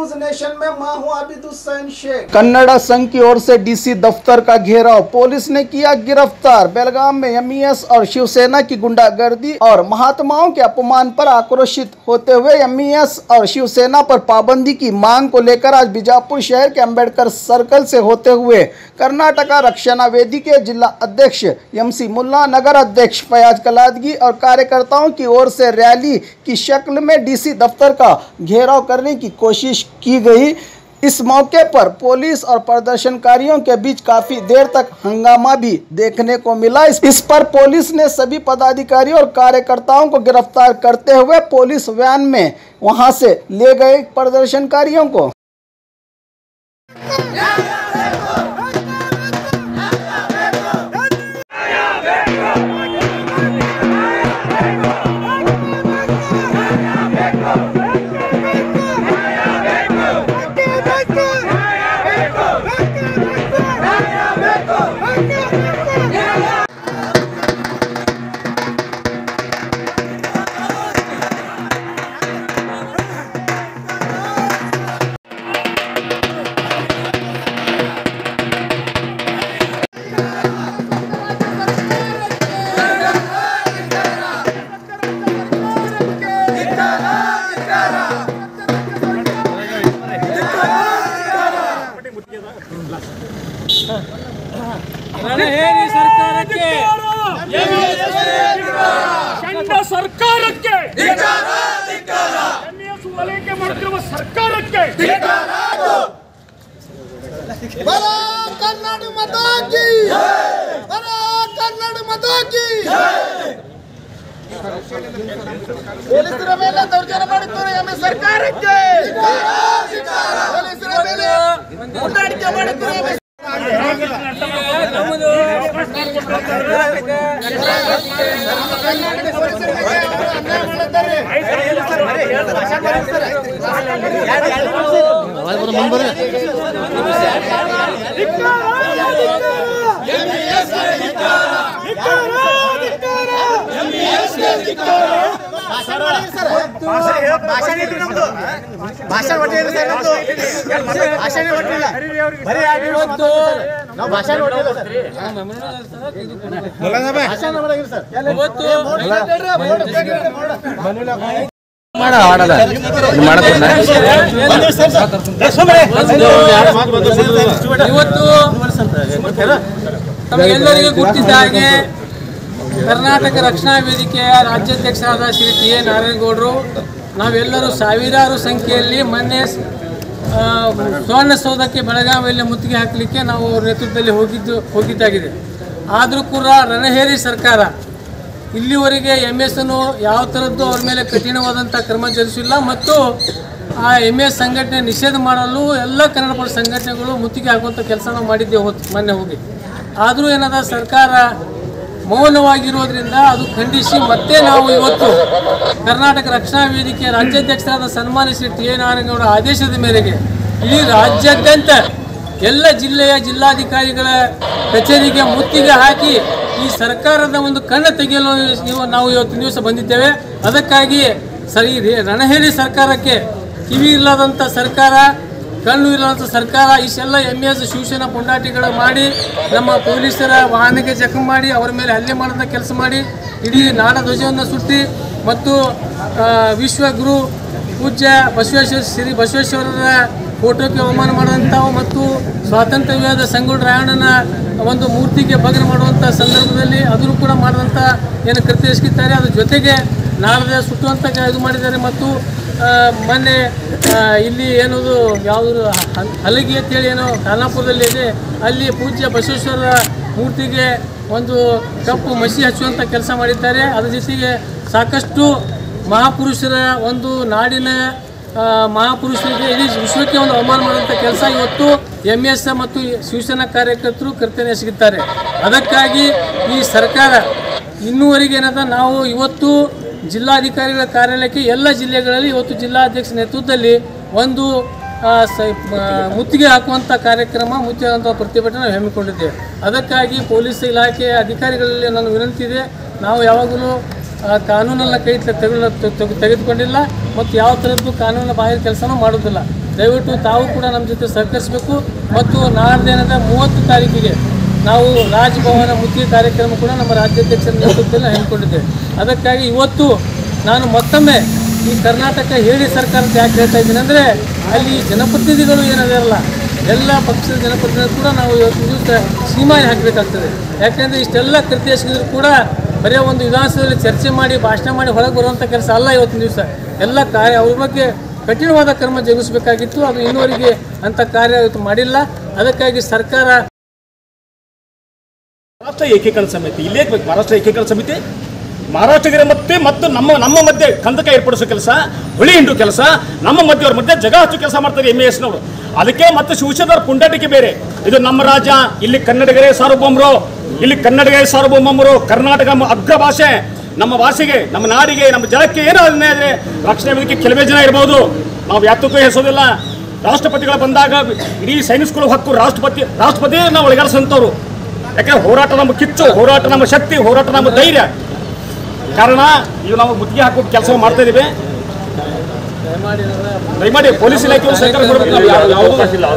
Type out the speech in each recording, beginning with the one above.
news nation में मैं हूं आबिद हुसैन शेख कन्नड़ा संघ की ओर से डीसी दफ्तर का घेराव पुलिस ने किया गिरफ्तार बेलगाम में एमईएस और शिवसेना की गुंडागर्दी और महात्माओं के अपमान पर आक्रोशित होते हुए एमईएस और शिवसेना पर पाबंदी की मांग को लेकर आज बीजापुर शहर के अंबेडकर सर्कल से होते हुए कर्नाटका रक्षणा वेदी के जिला अध्यक्ष एमसी मुल्ला नगर अध्यक्ष फयाज कलादगी और कार्यकर्ताओं की ओर से रैली की शक्ल में डीसी दफ्तर का घेराव करने की कोशिश की गई इस मौके पर पुलिस और प्रदर्शनकारियों के बीच काफी देर तक हंगामा भी देखने को मिला इस, इस पर पुलिस ने सभी पदाधिकारियों और कार्यकर्ताओं को गिरफ्तार करते हुए पुलिस वैन में वहां से ले गए प्रदर्शनकारियों को ರಣಹೇರಿ ಸರ್ಕಾರಕ್ಕೆ ಚಂಡ ಸರ್ಕಾರಕ್ಕೆ ಎಂಎಸ್ ಓಲೈಕೆ ಮಾಡುತ್ತಿರುವ ಸರ್ಕಾರಕ್ಕೆ कन्नड़ माता की कन्नड़ माता की ಪೊಲೀಸರ ಮೇಲೆ ದೌರ್ಜನ್ಯ ಮಾಡುತ್ತಾರೆ ಎಂಬ ಸರ್ಕಾರಕ್ಕೆ ಪೊಲೀಸರ ಮೇಲೆ ಮುಂದಾಡಿಕೆ ಮಾಡುತ್ತಾರೆ ಎಂಬ ನಮ್ಮದು ಇವತ್ತು ಇವತ್ತು ಇವತ್ತು ತಮಗೆಲ್ಲರಿಗೂ ಗೊತ್ತಿದ್ದ ಹಾಗೆ ಕರ್ನಾಟಕ ರಕ್ಷಣಾ ವೇದಿಕೆಯ ರಾಜ್ಯಾಧ್ಯಕ್ಷರಾದ ಶ್ರೀ ಟಿ ಎ ನಾರಾಯಣಗೌಡರು ನಾವೆಲ್ಲರೂ ಸಾವಿರಾರು ಸಂಖ್ಯೆಯಲ್ಲಿ ಮೊನ್ನೆ ಆ, ಸುವರ್ಣಸೌಧಕ್ಕೆ ಬೆಳಗಾವಿಯಲ್ಲಿ ಮುತ್ತಿಗೆ ಹಾಕಲಿಕ್ಕೆ ನಾವು ಅವ್ರ ನೇತೃತ್ವದಲ್ಲಿ ಹೋಗಿದ್ದು ಹೋಗಿದ್ದಾಗಿದೆ ಆದರೂ ಕೂಡ ರಣಹೇರಿ ಸರ್ಕಾರ ಇಲ್ಲಿವರೆಗೆ ಎಮ್ ಎಸ್ ಅನ್ನು ಯಾವ ಥರದ್ದು ಅವ್ರ ಮೇಲೆ ಕಠಿಣವಾದಂಥ ಕ್ರಮ ಜರುಗಿಸಿಲ್ಲ ಮತ್ತು ಆ ಎಮ್ ಎಸ್ ಸಂಘಟನೆ ನಿಷೇಧ ಮಾಡಲು ಎಲ್ಲ ಕನ್ನಡ ಪರ ಸಂಘಟನೆಗಳು ಮುತ್ತಿಗೆ ಹಾಕುವಂಥ ಕೆಲಸ ನಾವು ಮಾಡಿದ್ದೇವೆ ಹೊತ್ತು ಮೊನ್ನೆ ಹೋಗಿ ಆದರೂ ಏನದ ಸರ್ಕಾರ ಮೌನವಾಗಿರೋದ್ರಿಂದ ಅದು ಖಂಡಿಸಿ ಮತ್ತೆ ನಾವು ಇವತ್ತು ಕರ್ನಾಟಕ ರಕ್ಷಣಾ ವೇದಿಕೆಯ ರಾಜ್ಯಾಧ್ಯಕ್ಷರಾದ ಸನ್ಮಾನ್ಯ ಶ್ರೀ ಟಿ ಎ ನಾರಾಯಣಗೌಡ ಆದೇಶದ ಮೇರೆಗೆ ಇಡೀ ರಾಜ್ಯಾದ್ಯಂತ ಎಲ್ಲ ಜಿಲ್ಲೆಯ ಜಿಲ್ಲಾಧಿಕಾರಿಗಳ ಕಚೇರಿಗೆ ಮುತ್ತಿಗೆ ಹಾಕಿ ಈ ಸರ್ಕಾರದ ಒಂದು ಕಣ್ಣು ತೆಗೆಯಲು ಇವ- ನಾವು ಇವತ್ತು ದಿವಸ ಬಂದಿದ್ದೇವೆ ಅದಕ್ಕಾಗಿ ಸರಿ ರಣಹೇರಿ ಸರ್ಕಾರಕ್ಕೆ ಕಿವಿ ಇಲ್ಲದಂಥ ಸರ್ಕಾರ ಕಣ್ಣು ಇಲ್ಲದಂಥ ಸರ್ಕಾರ ಇಷ್ಟೆಲ್ಲ ಎಮ್ ಎಸ್ ಶಿವಸೇನಾ ಪುಂಡಾಟಿಗಳು ಮಾಡಿ ನಮ್ಮ ಪೊಲೀಸರ ವಾಹನಕ್ಕೆ ಜಖಮ್ ಮಾಡಿ ಅವರ ಮೇಲೆ ಹಲ್ಲೆ ಮಾಡೋಂಥ ಕೆಲಸ ಮಾಡಿ ಇಡೀ ನಾಡ ಧ್ವಜವನ್ನು ಸುಟ್ಟಿ ಮತ್ತು ಆ, ವಿಶ್ವಗುರು ಪೂಜ್ಯ ಬಸವೇಶ್ವರ ಶ್ರೀ ಬಸವೇಶ್ವರರ ಫೋಟೋಕ್ಕೆ ಅವಮಾನ ಮಾಡುವಂಥವು ಮತ್ತು ಸ್ವಾತಂತ್ರ್ಯ ವಿರೋಧ ಸಂಗೊಳ್ಳ ರಾಯಣ್ಣನ ಒಂದು ಮೂರ್ತಿಗೆ ಭಗ್ನ ಮಾಡುವಂಥ ಸಂದರ್ಭದಲ್ಲಿ ಅದನ್ನು ಕೂಡ ಮಾಡಿದಂಥ ಏನು ಕೃತ್ಯ ಎಸಗಿದ್ದಾರೆ ಅದ್ರ ಜೊತೆಗೆ ನಾಡದ ಸುಟ್ಟುವಂಥ ಕ- ಇದು ಮಾಡಿದ್ದಾರೆ ಮತ್ತು ಆ, ಮೊನ್ನೆ ಆ, ಇಲ್ಲಿ ಏನದು ಯಾವುದು ಹ- ಹಲಗಿ ಅಂತೇಳಿ ಏನೋ ಖಾನಾಪುರದಲ್ಲಿ ಇದೆ ಅಲ್ಲಿ ಪೂಜ್ಯ ಬಸವೇಶ್ವರ ಮೂರ್ತಿಗೆ ಒಂದು ಕಪ್ಪು ಮಸಿ ಹಚ್ಚುವಂಥ ಕೆಲಸ ಮಾಡಿದ್ದಾರೆ ಅದ್ರ ಜೊತೆಗೆ ಸಾಕಷ್ಟು ಮಹಾಪುರುಷರ ಒಂದು ನಾಡಿನ ಆ, ಮಹಾಪುರುಷರಿಗೆ ಇಡೀ ವಿಶ್ವಕ್ಕೆ ಒಂದು ಅವಮಾನ ಮಾಡುವಂಥ ಕೆಲಸ ಇವತ್ತು ಎಮ್ ಎಸ್ ಮತ್ತು ಶಿವಸೇನಾ ಕಾರ್ಯಕರ್ತರು ಕರ್ತವ್ಯ ಎಸಗಿದ್ದಾರೆ ಅದಕ್ಕಾಗಿ ಈ ಸರ್ಕಾರ ಇನ್ನೂವರೆಗೆ ಏನದ ನಾವು ಇವತ್ತು ಜಿಲ್ಲಾಧಿಕಾರಿಗಳ ಕಾರ್ಯಾಲಯಕ್ಕೆ ಎಲ್ಲ ಜಿಲ್ಲೆಗಳಲ್ಲಿ ಇವತ್ತು ಜಿಲ್ಲಾಧ್ಯಕ್ಷ ನೇತೃತ್ವದಲ್ಲಿ ಒಂದು ಆ, ಸ- ಆ, ಮುತ್ತಿಗೆ ಹಾಕುವಂಥ ಕಾರ್ಯಕ್ರಮ ಮುತ್ತಿಗೆ ಹಾಕುವಂಥ ಪ್ರತಿಭಟನೆ ನಾವು ಹಮ್ಮಿಕೊಂಡಿದ್ದೇವೆ ಅದಕ್ಕಾಗಿ ಪೊಲೀಸ್ ಇಲಾಖೆಯ ಅಧಿಕಾರಿಗಳಲ್ಲಿ ನನ್ನ ವಿನಂತಿ ಇದೆ ನಾವು ಯಾವಾಗಲೂ ಆ, ಕಾನೂನನ್ನ ಕೈ ತೆ- ತೆಗೆದು ತೆಗೆದುಕೊಂಡಿಲ್ಲ ಮತ್ತು ಯಾವ ಥರದ್ದು ಕಾನೂನಿನ ಬಾಹಿರ ಕೆಲಸನೂ ಮಾಡೋದಿಲ್ಲ ದಯವಿಟ್ಟು ತಾವು ಕೂಡ ನಮ್ಮ ಜೊತೆ ಸಹಕರಿಸಬೇಕು ಮತ್ತು ನಾಡ್ದಿನದ ಮೂವತ್ತು ತಾರೀಕಿಗೆ ನಾವು ರಾಜಭವನ ಮುತ್ತಿಗೆ ಕಾರ್ಯಕ್ರಮ ಕೂಡ ನಮ್ಮ ರಾಜ್ಯಾಧ್ಯಕ್ಷರ ನೇತೃತ್ವದಲ್ಲಿ ಹಮ್ಮಿಕೊಂಡಿದ್ದೇವೆ ಅದಕ್ಕಾಗಿ ಇವತ್ತು ನಾನು ಮತ್ತೊಮ್ಮೆ ಈ ಕರ್ನಾಟಕ ಹೇಳಿ ಸರ್ಕಾರದ ಯಾಕೆ ಹೇಳ್ತಾ ಇದ್ದೀನಿ ಅಂದರೆ ಅಲ್ಲಿ ಜನಪ್ರತಿನಿಧಿಗಳು ಏನಿದಾರಲ್ಲ ಎಲ್ಲ ಪಕ್ಷದ ಜನಪ್ರತಿನಿಧಿಗಳು ಕೂಡ ನಾವು ಇವತ್ತು ದಿವಸ ಸೀಮಾನೆ ಹಾಕಬೇಕಾಗ್ತದೆ ಯಾಕೆಂದರೆ ಇಷ್ಟೆಲ್ಲ ಕೃತಿ ಎಸಗಿದ್ರು ಕೂಡ ಬರೀ ಒಂದು ವಿಧಾನಸಭೆಯಲ್ಲಿ ಚರ್ಚೆ ಮಾಡಿ ಭಾಷಣ ಮಾಡಿ ಹೊರಗೆ ಬರುವಂಥ ಕೆಲಸ ಅಲ್ಲ ಇವತ್ತಿನ ದಿವಸ ಎಲ್ಲ ಕಾರ್ಯ ಅವ್ರ ಬಗ್ಗೆ ಕಠಿಣವಾದ ಕ್ರಮ ಜರುಗಿಸಬೇಕಾಗಿತ್ತು ಅದು ಇನ್ನುವರೆಗೆ ಅಂಥ ಕಾರ್ಯ ಇವತ್ತು ಮಾಡಿಲ್ಲ ಅದಕ್ಕಾಗಿ ಸರ್ಕಾರ ಮಹಾರಾಷ್ಟ್ರ ಏಕೀಕರಣ ಸಮಿತಿ ಇಲ್ಲೇ ಬೇಕು ಮಹಾರಾಷ್ಟ್ರ ಏಕೀಕರಣ ಸಮಿತಿ ಮಹಾರಾಷ್ಟ್ರಗರ ಮತ್ತೆ ಮತ್ತು ನಮ್ಮ ನಮ್ಮ ಮಧ್ಯೆ ಕಂದಕ ಏರ್ಪಡಿಸೋ ಕೆಲಸ ಹುಳಿ ಹಿಂಡು ಕೆಲಸ ನಮ್ಮ ಮಧ್ಯೆ ಅವ್ರ ಮಧ್ಯೆ ಜಗ ಹಚ್ಚೋ ಕೆಲಸ ಮಾಡ್ತಾರೆ ಎಮ್ ಎಸ್ನವರು ಅದಕ್ಕೆ ಮತ್ತೆ ಶಿವಸೇನವ್ರ ಪುಂಡಾಟಿಕೆ ಬೇರೆ ಇದು ನಮ್ಮ ರಾಜ್ಯ ಇಲ್ಲಿ ಕನ್ನಡಿಗರೇ ಸಾರ್ವಭೌಮರು ಇಲ್ಲಿ ಕನ್ನಡಿಗರೇ ಸಾರ್ವಭೌಮರು ಕರ್ನಾಟಕ ನಮ್ಮ ಅಗ್ರ ಭಾಷೆ ನಮ್ಮ ಭಾಷೆಗೆ ನಮ್ಮ ನಾಡಿಗೆ ನಮ್ಮ ಜನಕ್ಕೆ ಏನೋ ಅನ್ಯಾಯ ಆದರೆ ರಕ್ಷಣೆ ವೇದಿಕೆ ಕೆಲವೇ ಜನ ಇರ್ಬೋದು ನಾವು ಯಾತಕ್ಕೂ ಹೆಸೋದಿಲ್ಲ ರಾಷ್ಟ್ರಪತಿಗಳು ಬಂದಾಗ ಇಡೀ ಸೈನಿಸ್ಗಳು ಹಕ್ಕು ರಾಷ್ಟ್ರಪತಿ ರಾಷ್ಟ್ರಪತಿ ನಾವು ಒಳಗಾಡಿಸಂಥವ್ರು ಯಾಕಂದ್ರೆ ಹೋರಾಟ ನಮ್ಮ ಕಿಚ್ಚು ಹೋರಾಟ ನಮ್ಮ ಶಕ್ತಿ ಹೋರಾಟ ನಮ್ಮ ಧೈರ್ಯ ಕಾರಣ ಈಗ ನಾವು ಮುತ್ತಿಗೆ ಹಾಕೋ ಕೆಲಸ ಮಾಡ್ತಾ ಇದೀವಿ ದಯಮಾಡಿ ನನ್ನ ದಯಮಾಡಿ ಪೊಲೀಸ್ ಇಲಾಖೆಯವರು ಸಹಕಾರ ಕೊಡಬೇಕು ನಾವು ಯಾವ- ಯಾವುದೂ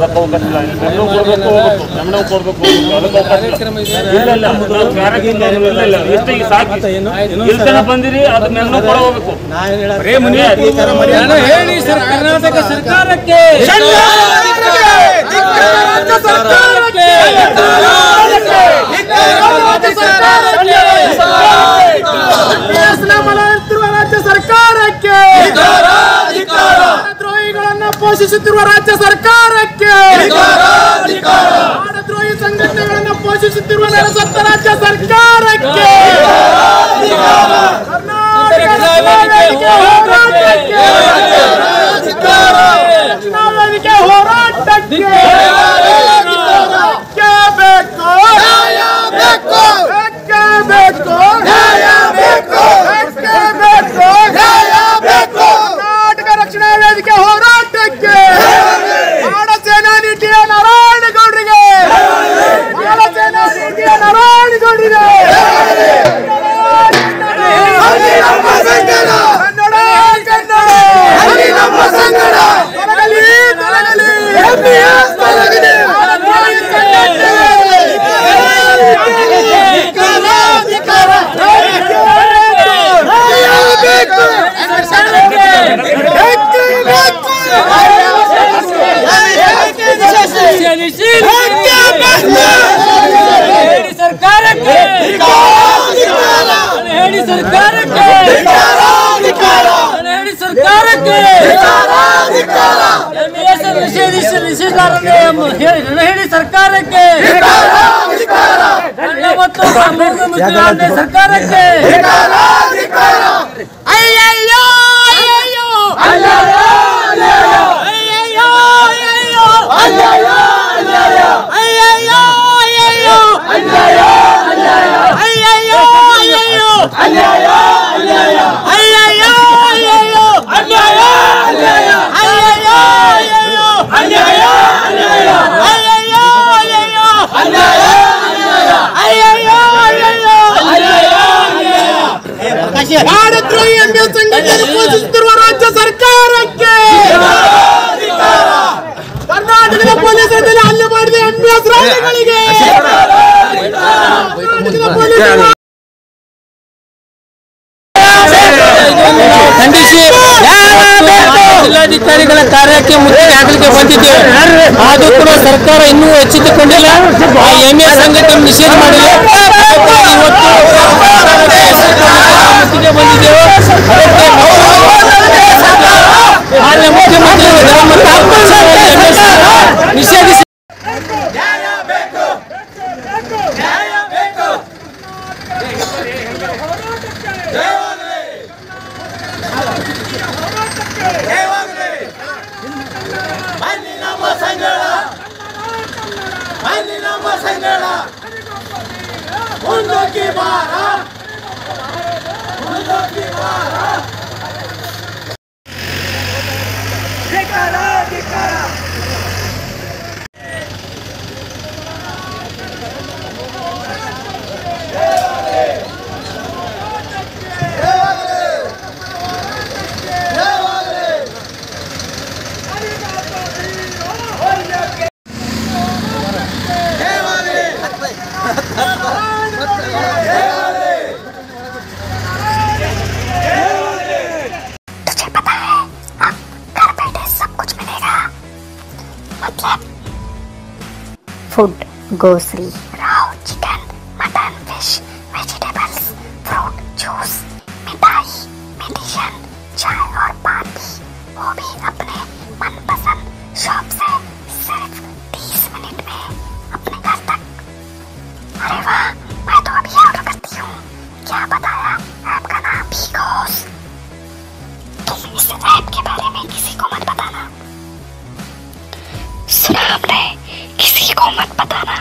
ಕಾರ್ಯಕ್ರಮ ಇದೆ ಬಂದಿರಿ ಅದ್ರ ಮೆನ್ನು ಕೊಡ ಹೋಗ್ಬೇಕು ಬರೇ ಮನೆ ನಾನು ಹೇಳಿ ಸರ್ ಕರ್ನಾಟಕ ಸರ್ಕಾರಕ್ಕೆ ಸರ್ಕಾರಕ್ಕೆ ಮಾಡುತ್ತಿರುವ ರಾಜ್ಯ ಸರ್ಕಾರಕ್ಕೆ ದ್ರೋಹಿಗಳನ್ನ ಪೋಷಿಸುತ್ತಿರುವ ರಾಜ್ಯ ಸರ್ಕಾರಕ್ಕೆ ದ್ರೋಹಿ ಸಂಘಟನೆಗಳನ್ನ ಪೋಷಿಸುತ್ತಿರುವ ನೆಲಸತ್ತ ರಾಜ್ಯ ಸರ್ಕಾರಕ್ಕೆ ಕರ್ನಾಟಕ ವೇದಿಕೆ ಹೋರಾಟಕ್ಕೆ ರಕ್ಷಣಾ ವೇದಿಕೆ ಹೋರಾಟಕ್ಕೆ ಬೇಕೇ ಬೇಕು ಬೇಕೇ ಬೇಕು ಕರ್ನಾಟಕ ರಕ್ಷಣಾ ವೇದಿಕೆ ಹೋರಾಟಕ್ಕೆ ಬಾಳ ಸೇನಾನಿ ಟಿ ನಾರಾಯಣಗೌಡರಿಗೆ ಬಾಳ ಸೇನಾನಿ ಟಿ ನಾರಾಯಣಗೌಡರಿಗೆ ಕನ್ನಡ ಕನ್ನಡ ತೊಲಗಲಿ ತೊಲಗಲಿ ಹೇಳಿ ಸರ್ಕಾರಕ್ಕೆ ನಾನು ಹೇಳಿ ಸರ್ಕಾರಕ್ಕೆ ನಾನು ಹೇಳಿ ಸರ್ಕಾರಕ್ಕೆ MBS ನಿಷೇಧಿಸ ನಿಷೇಧಾರನೆ ಎಂಬ- ಹೇಳಿ ನಾನು ಹೇಳಿ ಸರ್ಕಾರಕ್ಕೆ ಕನ್ನಡ ಮತ್ತು ಮೂಲ ಮುಸ್ಲಿಂ ಸರ್ಕಾರಕ್ಕೆ ಅಯ್ಯಯ್ಯೋ ಅಯ್ಯಯ್ಯೋ ಅಯ್ಯಯ್ಯೋ ಅಯ್ಯಯ್ಯೋ ಅಯ್ಯಯ್ಯೋ ಅಯ್ಯಯ್ಯೋ ಅಯ್ಯಯ್ಯೋ ಅಯ್ಯಯ್ಯೋ ಅಯ್ಯಯ್ಯೋ ಅಯ್ಯಯ್ಯೋ ಅಯ್ಯಯ್ಯೋ ಅಯ್ಯಯ್ಯೋ ಅಯ್ಯಯ್ಯೋ ಅಯ್ಯಯ್ಯೋ ಅಯ್ಯಯ್ಯೋ ಅಯ್ಯಯ್ಯೋ ಅಯ್ಯಯ್ಯೋ ಅಯ್ಯಯ್ಯೋ ಭಾರದ್ರೋಹಿ ಎಂಬ ಸಂಘಟನೆ ಪೋಷಿಸುತ್ತಿರುವ ರಾಜ್ಯ ಸರ್ಕಾರಕ್ಕೆ ಕರ್ನಾಟಕದ ಪೊಲೀಸರ ಮೇಲೆ ಹಲ್ಲೆ ಮಾಡಿದ ಎಂಬಿಎಸ್ ರಾಜ್ಯಗಳಿಗೆ ಕರ್ನಾಟಕದ ಪೊಲೀಸರು ಖಂಡಿಸಿ ಜಿಲ್ಲಾಧಿಕಾರಿಗಳ ಕಾರ್ಯಕ್ಕೆ ಮುತ್ತಿಗೆ ಹಾಕಲಿಕ್ಕೆ ಬಂದಿದ್ದೇವೆ ಆದರೂ ಕೂಡ ಸರ್ಕಾರ ಇನ್ನೂ ಎಚ್ಚೆತ್ತುಕೊಂಡಿಲ್ಲ ಆ ಎಮ್ಮೆ ಸಂಘಟನೆ ನಿಷೇಧ ಮಾಡಿಲ್ಲ ಅದಕ್ಕಾಗಿ ಇವತ್ತು ಮುತ್ತಿಗೆ ಬಂದಿದ್ದೇವೆ ಅದಕ್ಕೆ ಮಾನ್ಯ ಮುಖ್ಯಮಂತ್ರಿಗಳು ಧರ್ಮ ನಿಷೇಧಿಸಿ food, grocery, raw chicken, mutton, fish, vegetables, fruit, juice, मिठाई, मेडिसिन, चाय और पानी वो भी अपने मनपसंद शॉप से सिर्फ 30 मिनट में अपने घर तक अरे वाह मैं तो अभी ऑर्डर करती हूँ क्या बताया ऐप का नाम भीगोस तुम इस ऐप के बारे में किसी को मत बताना सुना आपने किसी को मत बताना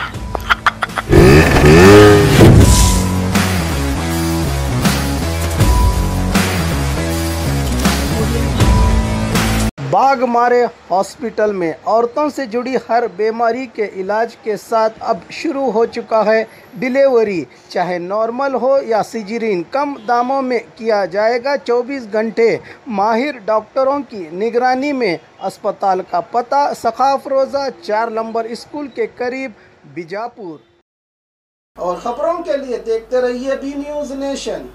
बाघ मारे हॉस्पिटल में औरतों से जुड़ी हर बीमारी के इलाज के साथ अब शुरू हो चुका है डिलीवरी चाहे नॉर्मल हो या सिजरीन कम दामों में किया जाएगा 24 घंटे माहिर डॉक्टरों की निगरानी में अस्पताल का पता सखाफ रोज़ा चार नंबर स्कूल के करीब बीजापुर और खबरों के लिए देखते रहिए बी न्यूज़ नेशन